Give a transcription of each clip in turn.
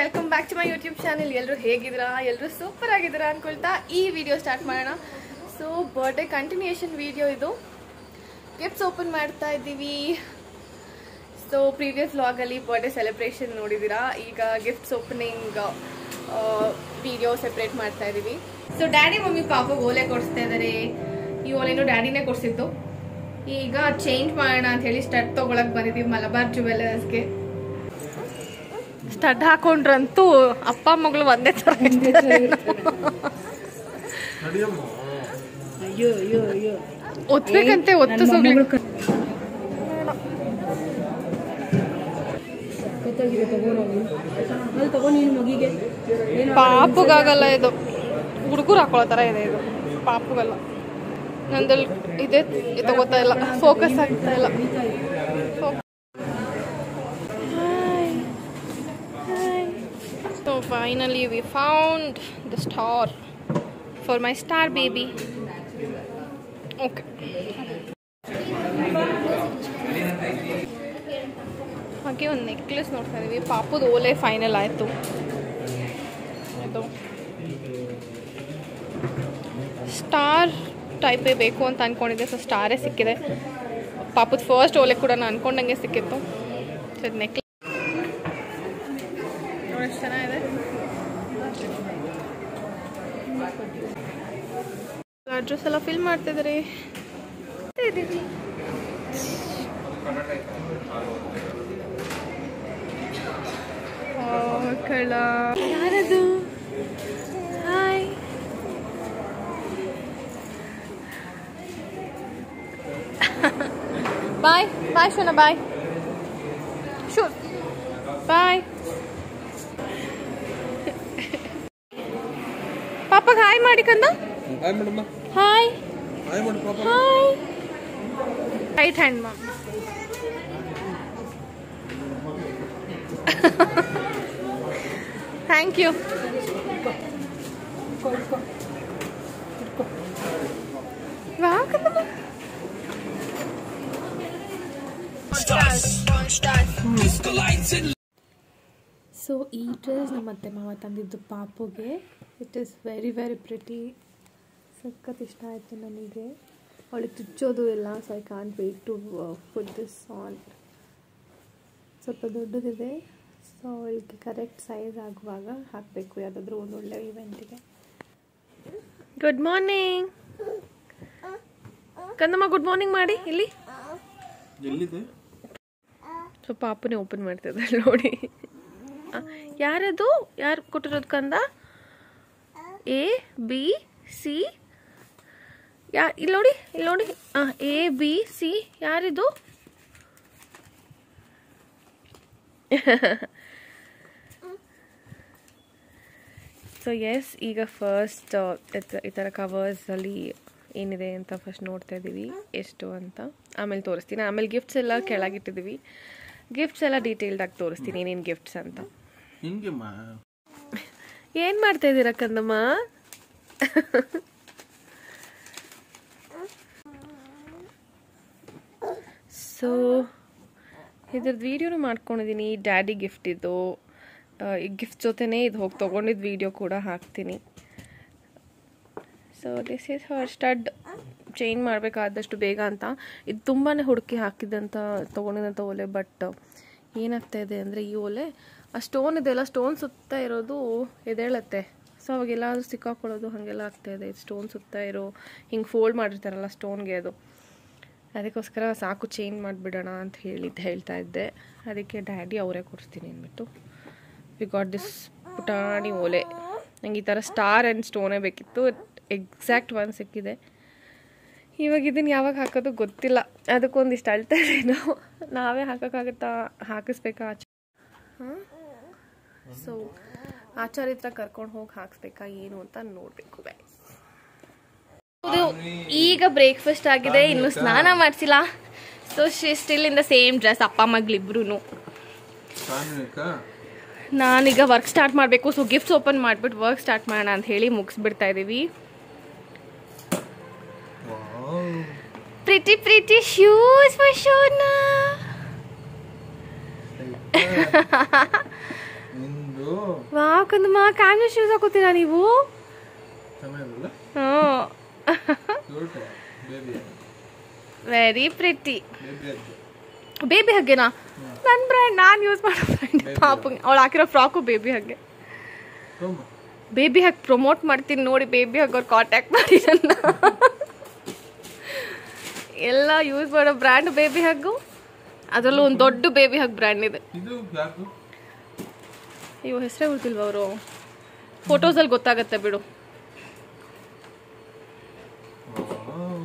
Welcome back to my YouTube channel ಎಲ್ಲರೂ ಹೇಗಿದ್ದೀರಾ ಎಲ್ಲರೂ ಸೂಪರ್ ಆಗಿದ್ದೀರಾ ಅನ್ಕೊಳ್ತಾ ಈ ವಿಡಿಯೋ ಸ್ಟಾರ್ಟ್ ಮಾಡೋಣ ಸೊ ಬರ್ಡೇ ಕಂಟಿನ್ಯೂಯೇಷನ್ ವಿಡಿಯೋ ಇದು ಗಿಫ್ಟ್ಸ್ ಓಪನ್ ಮಾಡ್ತಾ ಇದ್ದೀವಿ ಸೊ ಪ್ರೀವಿಯಸ್ ವ್ಲಾಗಲ್ಲಿ ಬರ್ಡೇ ಸೆಲೆಬ್ರೇಷನ್ ನೋಡಿದ್ದೀರಾ ಈಗ ಗಿಫ್ಟ್ಸ್ ಓಪನಿಂಗ್ ವಿಡಿಯೋ ಸೆಪ್ರೇಟ್ ಮಾಡ್ತಾ ಇದ್ದೀವಿ ಸೊ ಡ್ಯಾಡಿ ಮಮ್ಮಿ ಪಾಪ ಓಲೆ ಕೊಡಿಸ್ತಾ ಇದ್ದಾರೆ ಈ ಓಲೆನೂ ಡ್ಯಾಡಿನೇ ಕೊಡಿಸಿದ್ದು ಈಗ ಚೇಂಜ್ ಮಾಡೋಣ ಅಂತ ಹೇಳಿ ಸ್ಟಡ್ ತಗೊಳಕ್ ಬಂದಿದ್ದೀವಿ ಮಲಬಾರ್ ಜುವೆಲರ್ಸ್ಗೆ ಸ್ಟಡ್ ಹಾಕೊಂಡ್ರಂತೂ ಅಪ್ಪ ಮಗಳು ಒಂದೇ ತರ ಅಯ್ಯೋ ಅಯ್ಯೋ ಅಯ್ಯೋ ಒತ್ಬೇಕಂತೆ ಒತ್ತು ಸೋಗ್ಲಿ ಗೊತ್ತಾಗಿದೆ ತಗೋ ನಾವು ಅಲ್ಲಿ ತಗೋ ನೀನು ಮಗಿಗೆ ಏನು ಪಾಪುಗಾಗಲ್ಲ ಇದು ಹುಡುಗರು ಹಾಕೊಳ್ಳೋ ತರ ಇದೆ ಇದು ಪಾಪುಗಲ್ಲ ನಂದಲ್ಲಿ ಇದೆ ಇದು ಗೊತ್ತಾ ಇಲ್ಲ ಫೋಕಸ್ ಆಗ್ತಾ ಇಲ್ಲ so finally we found the star for my star baby okay ಹಾಗೆ ಒಂದು ನೆಕ್ಲೆಸ್ ನೋಡ್ತಾ ಇದೀವಿ ಪಾಪುದು ಓಲೆ ಫೈನಲ್ ಆಯಿತು ಇದು ಸ್ಟಾರ್ ಟೈಪೇ ಬೇಕು ಅಂತ ಅನ್ಕೊಂಡಿದ್ದೆ ಸೊ ಸ್ಟಾರೇ ಸಿಕ್ಕಿದೆ ಪಾಪದ ಫಸ್ಟ್ ಓಲೆ ಕೂಡ ನಾನು ಅನ್ಕೊಂಡಂಗೆ ಸಿಕ್ಕಿತ್ತು ಸೊ ನೆಕ್ಲೆಸ್ ನೋಡಿ ಎಷ್ಟು ಚೆನ್ನಾಗಿದೆ ಅಡ್ರೆಸ್ ಎಲ್ಲ ಫಿಲ್ ಮಾಡ್ತಿದ್ದಾರೆ ಕಳ್ಳ ಯಾರದು hi bye bye Shona bye ಶೂರ್ ಬಾಯ್ ಪಾಪಗೆ ಹಾಯ್ ಮಾಡಿ ಕಂದ ಹಾಯ್ ಮೇಡಮ್ಮ ಹಾಯ್ ಹಾಯ್ ಮಾಡಿ ಪಾಪ hi right hand mom thank you so ಈ ಡ್ರೆಸ್ ನಮ್ಮ ಅತ್ತೆ ಮಾವ ತಂದಿದ್ದು ಪಾಪುಗೆ it is very very pretty ಸಖತ್ ಇಷ್ಟ ಆಯಿತು ನನಗೆ ಅವಳಿಗೆ ಚುಚ್ಚೋದು ಎಲ್ಲ so I can't wait to put this on ಸ್ವಲ್ಪ ದೊಡ್ಡದಿದೆ ಸೊ ಅವಳಿಗೆ ಕರೆಕ್ಟ್ ಸೈಜ್ ಆಗುವಾಗ ಹಾಕಬೇಕು ಯಾವುದಾದ್ರೂ ಒಂದು ಒಳ್ಳೆ ಇವೆಂಟಿಗೆ ಗುಡ್ ಮಾರ್ನಿಂಗ್ ಕಂದಮ್ಮ ಗುಡ್ ಮಾರ್ನಿಂಗ್ ಮಾಡಿ ಇಲ್ಲಿ ಎಲ್ಲಿದೆ ಸೊ ಪಾಪನೇ ಓಪನ್ ಮಾಡ್ತಿದ್ದಾರೆ ನೋಡಿ ಆ, ಯಾರದು ಯಾರು ಕೊಟ್ಟಿರೋದು ಕಂದ ಎ ಬಿ ಸಿ ಯಾ ಇಲ್ಲಿ ನೋಡಿ ಇಲ್ಲಿ ನೋಡಿ ಎ ಬಿ ಸಿ ಯಾರಿದು ಸೊ ಎಸ್ ಈಗ ಫಸ್ಟ್ ಈ ಥರ ಕವರ್ಸಲ್ಲಿ ಏನಿದೆ ಅಂತ ಫಸ್ಟ್ ನೋಡ್ತಾ ಇದ್ದೀವಿ ಎಷ್ಟು ಅಂತ ಆಮೇಲೆ ತೋರಿಸ್ತೀನಿ ಆಮೇಲೆ ಗಿಫ್ಟ್ಸ್ ಎಲ್ಲ ಕೆಳಗಿಟ್ಟಿದ್ದೀವಿ ಗಿಫ್ಟ್ಸ್ ಎಲ್ಲ ಡೀಟೇಲ್ಡಾಗಿ ತೋರಿಸ್ತೀನಿ ಏನೇನು ಗಿಫ್ಟ್ಸ್ ಅಂತ ಹಿಂಗೆಮ್ಮ ಏನು ಮಾಡ್ತಾ ಇದ್ದೀರಾ ಕಂದಮ್ಮ ಸೊ ಇದ್ರದ್ದು ವೀಡಿಯೋನು ಮಾಡ್ಕೊಂಡಿದ್ದೀನಿ ಡ್ಯಾಡಿ ಗಿಫ್ಟ್ ಇದು ಆ, ಈ ಗಿಫ್ಟ್ ಜೊತೆನೇ ಇದು ಹೋಗಿ ತೊಗೊಂಡಿದ್ದು ವೀಡಿಯೋ ಕೂಡ ಹಾಕ್ತೀನಿ so this is her stud change ಮಾಡಬೇಕಾದಷ್ಟು ಬೇಗ ಅಂತ ಇದು ತುಂಬಾ ಹುಡುಕಿ ಹಾಕಿದಂಥ ತೊಗೊಂಡಿದ್ದಂಥ ಓಲೆ ಬಟ್ ಏನಾಗ್ತಾ ಇದೆ ಅಂದರೆ ಈ ಓಲೆ ಆ ಸ್ಟೋನ್ ಇದೆಲ್ಲ ಸ್ಟೋನ್ ಸುತ್ತ ಇರೋದು ಎದೇಳತ್ತೆ ಸೊ ಅವಾಗೆಲ್ಲ ಸಿಕ್ಕಾಕೊಳ್ಳೋದು ಹಾಗೆಲ್ಲ ಆಗ್ತಾ ಇದೆ ಸ್ಟೋನ್ ಸುತ್ತ ಇರೋ ಹಿಂಗೆ ಫೋಲ್ಡ್ ಮಾಡಿರ್ತಾರಲ್ಲ ಸ್ಟೋನ್ಗೆ ಅದು ಅದಕ್ಕೋಸ್ಕರ ಸಾಕು ಚೇಂಜ್ ಮಾಡಿಬಿಡೋಣ ಅಂತ ಹೇಳಿದ್ದು ಹೇಳ್ತಾ ಇದ್ದೆ ಅದಕ್ಕೆ ಡ್ಯಾಡಿ ಅವರೇ ಕೊಡಿಸ್ತೀನಿ ಅಂದ್ಬಿಟ್ಟು ವಿ ಗಾಟ್ ದಿಸ್ ಪುಟಾಣಿ ಓಲೆ ನಂಗೆ ಈ ಥರ ಸ್ಟಾರ್ ಆ್ಯಂಡ್ ಸ್ಟೋನೇ ಬೇಕಿತ್ತು ಎಕ್ಸಾಕ್ಟ್ ಒನ್ ಸಿಕ್ಕಿದೆ ಇವಾಗ ಇದನ್ನು ಯಾವಾಗ ಹಾಕೋದು ಗೊತ್ತಿಲ್ಲ ಅದಕ್ಕೊಂದಿಷ್ಟು ಅಳ್ತಾ ಇದೆ ನಾವು ನಾವೇ ಹಾಕೋಕ್ಕಾಗತ್ತಾ ಹಾಕಿಸ್ಬೇಕಾ ಆಚೆ ಹಾಂ ಸೊ ಆಚಾರ್ಯ ಹತ್ರ ಕರ್ಕೊಂಡು ಹೋಗಿ ಹಾಕ್ಸ್ಬೇಕಾ ಏನು ಅಂತ ನೋಡಬೇಕು ಗೈಸ್ ಈಗ ಬ್ರೇಕ್ಫಾಸ್ಟ್ ಆಗಿದೆ ಇನ್ನು ಸ್ನಾನ ಮಾಡಿಸಿಲ್ಲ so she still in the same dress ಅಪ್ಪ ಮಗಳಿಬ್ರು ಸಾನ್ವಿಕ ನಾನೀಗ ವರ್ಕ್ ಸ್ಟಾರ್ಟ್ ಮಾಡಬೇಕು ಸೊ ಗಿಫ್ಟ್ಸ್ ಓಪನ್ ಮಾಡಿಬಿಟ್ಟು ವರ್ಕ್ ಸ್ಟಾರ್ಟ್ ಮಾಡೋಣ ಅಂತ ಹೇಳಿ ಮುಗಿಸ್ಬಿಡ್ತಾ ಇದ್ದೀವಿ wow pretty pretty shoes for Shona ನಿಂದು ವಾವ್ ಕಂದಮ್ಮ ಕ್ಯಾನ್ವಸ್ ಶೂಸ್ ಹಾಕೋತೀರಾ ನೀವು ಚೆನ್ನಾಗಿರಲ್ಲ ಹ್ಞೂ cute baby very pretty baby ಅದು ಬೇಬಿ ಹಗ್ಗೆನಾ ನನ್ನ ಬ್ರ್ಯಾಂಡ್ ನಾನು ಯೂಸ್ ಮಾಡೋ ಬ್ರ್ಯಾಂಡ್ ಪಾಪಂಗೆ ಅವಳು ಹಾಕಿರೋ ಫ್ರಾಕು ಬೇಬಿ ಹಗ್ಗೆ ತುಂಬ ಬೇಬಿ ಹಗ್ ಪ್ರಮೋಟ್ ಮಾಡ್ತೀನಿ ನೋಡಿ ಬೇಬಿ ಹಗ್ ಅವ್ರು ಕಾಂಟ್ಯಾಕ್ಟ್ ಮಾಡಿ ನನ್ನ ಎಲ್ಲ ಯೂಸ್ ಮಾಡೋ ಬ್ರ್ಯಾಂಡ್ ಬೇಬಿ ಹಗ್ಗು ಅದರಲ್ಲೂ ಒಂದು ದೊಡ್ಡ ಬೇಬಿ ಹಗ್ ಬ್ರ್ಯಾಂಡ್ ಇದೆ ಇದು ಯಾಕು ಇವು ಹೆಸರೇ ಗೊತ್ತಿಲ್ವ ಅವರು ಫೋಟೋಸಲ್ಲಿ ಗೊತ್ತಾಗತ್ತೆ ಬಿಡು ವಾವ್.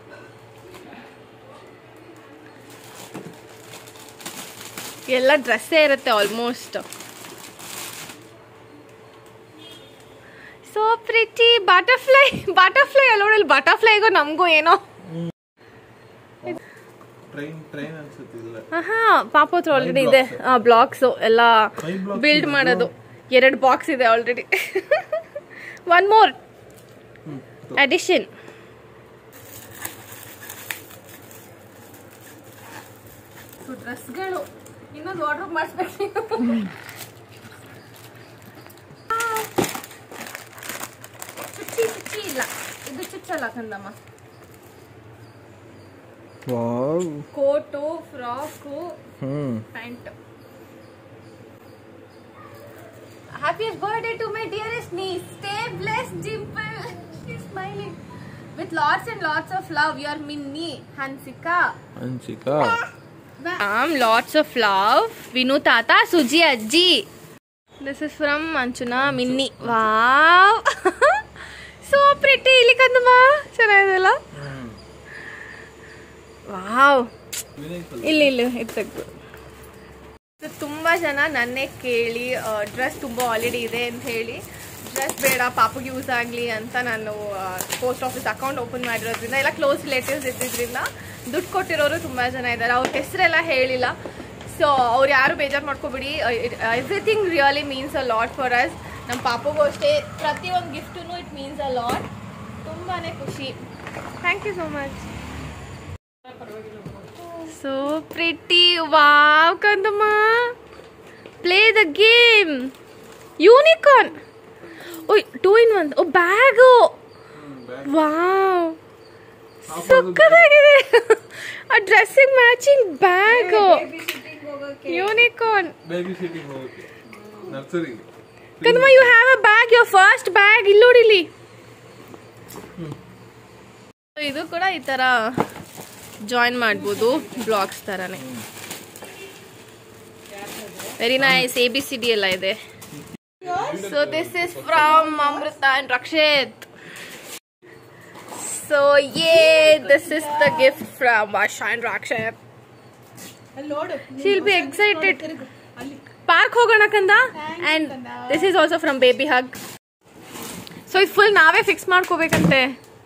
ಎಲ್ಲ ಡ್ರೆಸ್ಸೇ ಇರುತ್ತೆ almost so pretty butterfly butterfly ಅಲ್ಲೋಡಲ್ಲಿ ಬಟರ್ಫ್ಲೈಗೂ ನಮಗೂ ಏನೋ ಟ್ರೈನ್ ಟ್ರೈನ್ ಅನ್ಸುತ್ತೆ ಇಲ್ಲ ಹಾ ಪಾಪ ಹತ್ರ ಆಲ್ರೆಡಿ ಇದೆ ಬ್ಲಾಕ್ಸ್ ಎಲ್ಲ Five blocks ಬಿಲ್ಡ್ ಇದೆ. ಮಾಡೋದು ಎರಡು ಬಾಕ್ಸ್ ಇದೆ already one more hmm addition ಡ್ರೆಸ್ಗಳು ಇನ್ನೊಂದು ಆರ್ಡರ್ ಮಾಡಿಸ್ಬೇಕು ಚುಚ್ಚಿ ಚುಚ್ಚಿ ಇಲ್ಲ ಇದು ಚುಚ್ಚಲ್ಲ ಕಂದಮ್ಮ wow coat frock hmm pant Happiest birthday to my dearest niece. Stay blessed, Dimple. She's smiling. With lots and lots of love, your Minnie, Hansika. Hansika Um, lots of love. Vinu Tata, Suji Ajji. This is from Manchuna Minnie. Wow. so pretty. ಇಲ್ಲಿ ಕಂದಮ್ಮ ಚೆನ್ನಾಗಿದೆಲ್ಲ wow Vinay ಇಲ್ಲಿ ಇಲ್ಲಿ ಇರ್ತದ್ದು ತುಂಬ ಜನ ನನ್ನೇ ಕೇಳಿ dress ತುಂಬ already ಇದೆ ಅಂತ ಹೇಳಿ ಡ್ರೆಸ್ ಬೇಡ ಪಾಪಗೆ ಯೂಸ್ ಆಗಲಿ ಅಂತ ನಾನು ಪೋಸ್ಟ್ ಆಫೀಸ್ ಅಕೌಂಟ್ ಓಪನ್ ಮಾಡಿರೋದ್ರಿಂದ ಎಲ್ಲ ಕ್ಲೋಸ್ ರಿಲೇಟಿವ್ಸ್ ಇದ್ದಿದ್ರಿಂದ ದುಡ್ಡು ಕೊಟ್ಟಿರೋರು ತುಂಬ ಜನ ಇದ್ದಾರೆ ಅವ್ರ ಹೆಸರೆಲ್ಲ ಹೇಳಿಲ್ಲ ಸೊ ಅವ್ರು ಯಾರು ಬೇಜಾರು ಮಾಡ್ಕೋಬಿಡಿ everything really means a lot for us ನಮ್ಮ ಪಾಪಗೂ ಅಷ್ಟೇ ಪ್ರತಿಯೊಂದು ಗಿಫ್ಟೂ ಇಟ್ ಮೀನ್ಸ್ ಅ ಲಾಟ್ ತುಂಬಾ ಖುಷಿ thank you so much So pretty. Wow, Kandama. Play the game. Unicorn. Oh, two in one. Oh, bag. Wow. ಸಕ್ಕತ್ತಾಗಿದೆ ಆ ಡ್ರೆಸ್ಸಿಗೆ matching bag unicorn baby sitting ಹೋಗುತ್ತೆ ನರ್ಸರಿ ಕನ್ಮ you have a bag your first bag ಇಲ್ಲಿ ನೋಡಿಲಿ ಇದು ಕೂಡ ಈ ತರ ಜಾಯಿನ್ ಮಾಡ್ಬೋದು ಬ್ಲಾಗ್ಸ್ ತರನೇ very nice A B C D ಎಲ್ಲ ಇದೆ so this is from Amrutha and Rakshith so yeah this is the gift from Varsha and Rakshith she'll be excited park ಹೋಗೋಣ ಕಂದ and this is also from baby hug so ಇದು full ನಾವೇ fix ಮಾಡ್ಕೋಬೇಕಂತೆ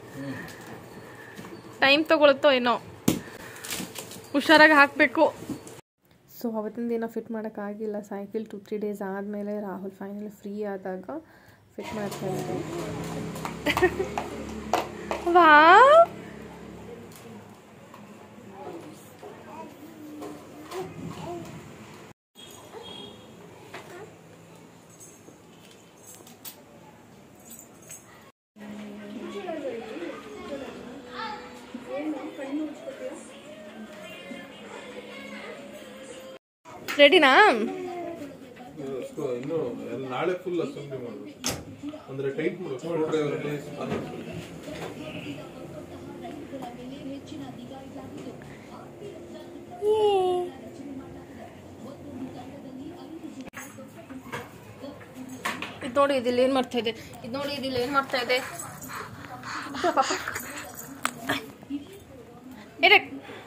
time ತಗೊಳುತ್ತೋ ಏನೋ ಹುಷಾರಾಗಿ ಹಾಕಬೇಕು ಸೊ ಅವತ್ತಿನ ದಿನ ಫಿಟ್ ಮಾಡೋಕ್ಕಾಗಿಲ್ಲ ಸೈಕಲ್ ಟು ತ್ರೀ ಡೇಸ್ ಆದಮೇಲೆ ರಾಹುಲ್ ಫೈನಲಿ ಫ್ರೀ ಆದಾಗ ಫಿಟ್ ಮಾಡ್ತಾ ಇದ್ದಾರೆ ವಾ ರೆಡಿನಾ ಇನ್ನು ನಾಳೆ ಫುಲ್ ಅಸೆಂಬ್ಲಿ ಮಾಡಬೇಕು ಅಂದ್ರೆ ಟೈಟ್ ಮಾಡಬೇಕು ಸ್ಕ್ರೂ ಡ್ರೈವರ್ ಡೇಸ್ ಇದು ನೋಡಿ ಇದಿಲ್ಲಿ ಏನು ಮಾಡ್ತಾ ಇದೆ ಇದು ನೋಡಿ ಇದಿಲ್ಲಿ ಏನು ಮಾಡ್ತಾ ಇದೆ ಪಾಪ, ಪಾಪ. ಎರೆ.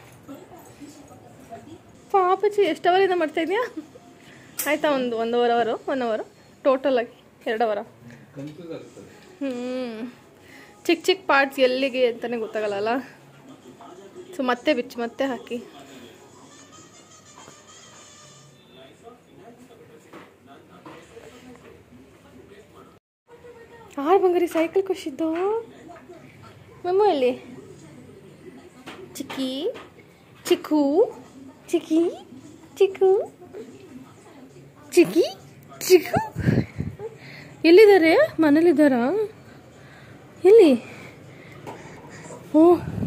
ಪಾಪಚ್ಚಿ ಎಷ್ಟು ಅವರಿಂದ ಮಾಡ್ತಾ ಇದೆಯಾ ಆಯ್ತಾ ಒಂದು ಒಂದೂವರೆ ಅವರು ಒನ್ ಅವರು ಟೋಟಲ್ ಆಗಿ ಎರಡು ಅವರ ಕನ್ಫ್ಯೂಸ್ ಆಗ್ತದೆ ಹ್ಞೂ ಚಿಕ್ಕ ಚಿಕ್ಕ ಪಾರ್ಟ್ಸ್ ಎಲ್ಲಿಗೆ ಅಂತಲೇ ಗೊತ್ತಾಗಲ್ಲ ಸೊ ಮತ್ತೆ ಬಿಚ್ಚಿ ಮತ್ತೆ ಹಾಕಿ ಆರು ಬಂಗಾರಿ ಸೈಕಲ್ ಖುಷಿದ್ದು ಮೆಮ್ಮು ಎಲ್ಲಿ ಚಿಕ್ಕಿ ಚಿಕ್ಕು ಚಿಕ್ಕಿ ಚಿಕ್ಕು ಚಿಕ್ಕಿ ಚಿಕ್ಕು ಎಲ್ಲಿದ್ದಾರೆ ಮನೇಲಿದ್ದಾರಾ ಎಲ್ಲಿ ಓ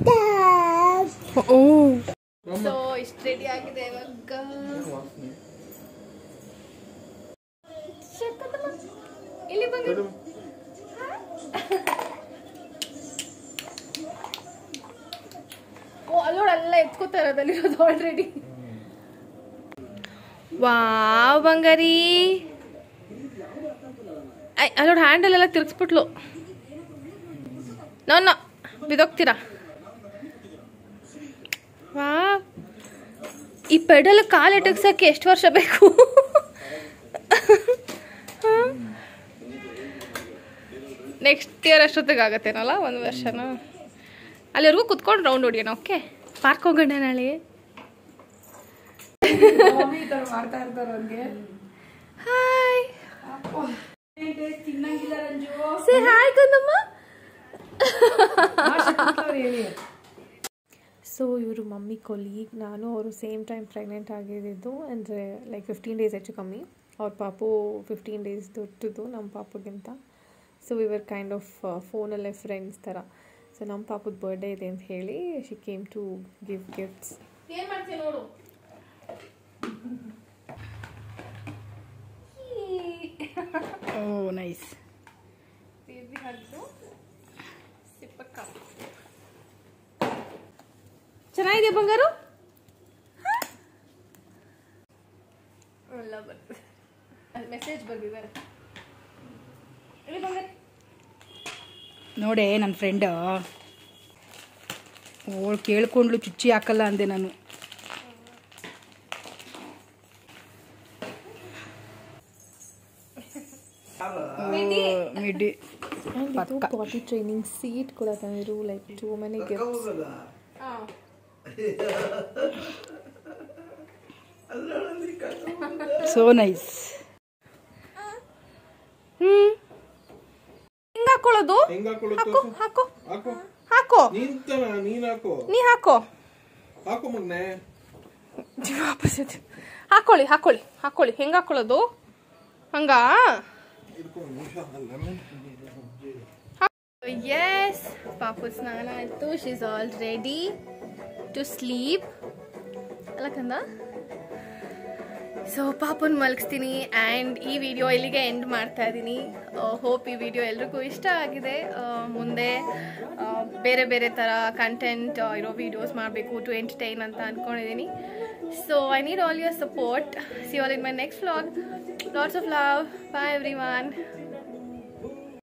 ಓ ಸೊ ಇಷ್ಟು ರೆಡಿ ಆಗಿದೆ ಇವಾಗ ಸಖತ್ತಮ್ಮ. ಇಲ್ಲಿ ಬಂದು ಓ ಅಲ್ಲೋಡ ಎಲ್ಲ ಎತ್ಕೋತಾ ಇರೋದಲ್ಲಿರೋದು ಆಲ್ರೆಡಿ ವಾವ್ ಬಂಗಾರಿ ಐ ಅಲ್ಲೋಡ ಹ್ಯಾಂಡಲ್ ಎಲ್ಲ ತಿರ್ಗಿಸ್ಬಿಟ್ಲು ನೋ ನೋ ಬಿದೋಗ್ತೀರಾ ವಾ ಈ ಪೆಡಲ್ ಕಾಲು ಇಟಕ್ಸಕ್ಕೆ ಎಷ್ಟು ವರ್ಷ ಬೇಕು ನೆಕ್ಸ್ಟ್ ಇಯರ್ ಅಷ್ಟೊತ್ತಿಗೆ ಆಗತ್ತೇನಲ್ಲ ಒಂದು ವರ್ಷನ ಅಲ್ಲಿವರೆಗೂ ಕುತ್ಕೊಂಡು ರೌಂಡ್ ಹೊಡಿಯೋಣ ಓಕೆ ಪಾರ್ಕ್ ಹೋಗೋಣ ನಾಳೆ ಈ ತರ ಮಾಡ್ತಾ ಇರ್ತಾರೆ ಅವ್ರಿಗೆ ಹಾಯ್ ತಿನ್ನಂಗಿಲ್ಲ ರಂಜು ಸೇ ಹಾಯ್ ಕಂದಮ್ಮ ಹೇಳಿ ಸೊ ಇವರು ಮಮ್ಮಿ ಕೊಲೀಗ್ ನಾನು ಅವರು ಸೇಮ್ ಟೈಮ್ ಪ್ರೆಗ್ನೆಂಟ್ ಆಗಿದ್ದು ಅಂದರೆ ಲೈಕ್ ಫಿಫ್ಟೀನ್ ಡೇಸ್ ಹೆಚ್ಚು ಕಮ್ಮಿ ಅವ್ರ ಪಾಪು ಫಿಫ್ಟೀನ್ ಡೇಸ್ ದೊಡ್ಡದು ನಮ್ಮ ಪಾಪುಗಿಂತ ಸೊ ಇವರ್ ಕೈಂಡ್ ಆಫ್ ಫೋನಲ್ಲೇ ಫ್ರೆಂಡ್ಸ್ ಥರ ಸೊ ನಮ್ಮ ಪಾಪದ ಬರ್ಡೇ ಇದೆ ಅಂತ ಹೇಳಿ she came to give gifts ಏನು ಮಾಡ್ತೀಯ ನೋಡು ಓ ನೈಸ್ ಬೇಬಿ ಹದ್ದು ಸಿಪ್ಪಕ್ಕ ಚೆನ್ನಾಗಿದೆ ಬಂಗಾರು ಎಲ್ಲ ಬರ್ತದೆ ಮೆಸೇಜ್ ಬಂದಿದ್ದಾರೆ ಇಲ್ಲಿ ಬಂಗಾರ ನೋಡೆ ನನ್ನ ಫ್ರೆಂಡ್ ಓಳ್ ಕೇಳ್ಕೊಂಡ್ಲು ಚುಚ್ಚಿ ಹಾಕಲ್ಲ ಅಂದೆ ನಾನು ಓ, ಮಿಡಿ ಇದು ಪಾಟಿ ಟ್ರೈನಿಂಗ್ ಸೀಟ್ ಕೂಡ ತಂದಿರು like too many gifts so nice hmm ಹಿಂಗ್ ಹಾಕೊಳ್ಳೋದು ಹೆಂಗ್ ಹಾಕೊಳ್ಳೋದು ಹಾಕೋ ತೋರ್ಸು. ಹಾಕೋ ಹಾಕೋ ಹಾಕೋ ನೀನ್ ತಾನ ನೀನ್ ಹಾಕೋ ನೀ ಹಾಕೋ ಹಾಕೋ ಮಗ್ನೆ ವಾಪಸ್ ಎತ್ತಿ. ಹಾಕೊಳ್ಳಿ ಹಾಕೊಳ್ಳಿ ಹಾಕೊಳ್ಳಿ ಹೆಂಗ್ ಹಾಕೊಳ್ಳೋದು ಹಂಗಾ ಇಟ್ಕೊಂಡು ನಿಮಿಷ ಲೆಮನ್ ಎಸ್ ಪಾಪು ಸ್ನಾನ ಆಯ್ತು she is already to sleep ಅಲ್ಲ ಕಂದ ಸೊ ಪಾಪನ್ ಮಲಗಿಸ್ತೀನಿ ಆ್ಯಂಡ್ ಈ ವಿಡಿಯೋ ಇಲ್ಲಿಗೆ ಎಂಡ್ ಮಾಡ್ತಾ ಇದ್ದೀನಿ ಹೋಪ್ ಈ ವಿಡಿಯೋ ಎಲ್ರಿಗೂ ಇಷ್ಟ ಆಗಿದೆ ಆ, ಮುಂದೆ ಆ, ಬೇರೆ ಬೇರೆ ಥರ ಕಂಟೆಂಟ್ ಇರೋ ವೀಡಿಯೋಸ್ ಮಾಡಬೇಕು ಟು ಎಂಟರ್ಟೈನ್ ಅಂತ ಅಂದ್ಕೊಂಡಿದ್ದೀನಿ so I need all your support see all in my next vlog lots of love bye every one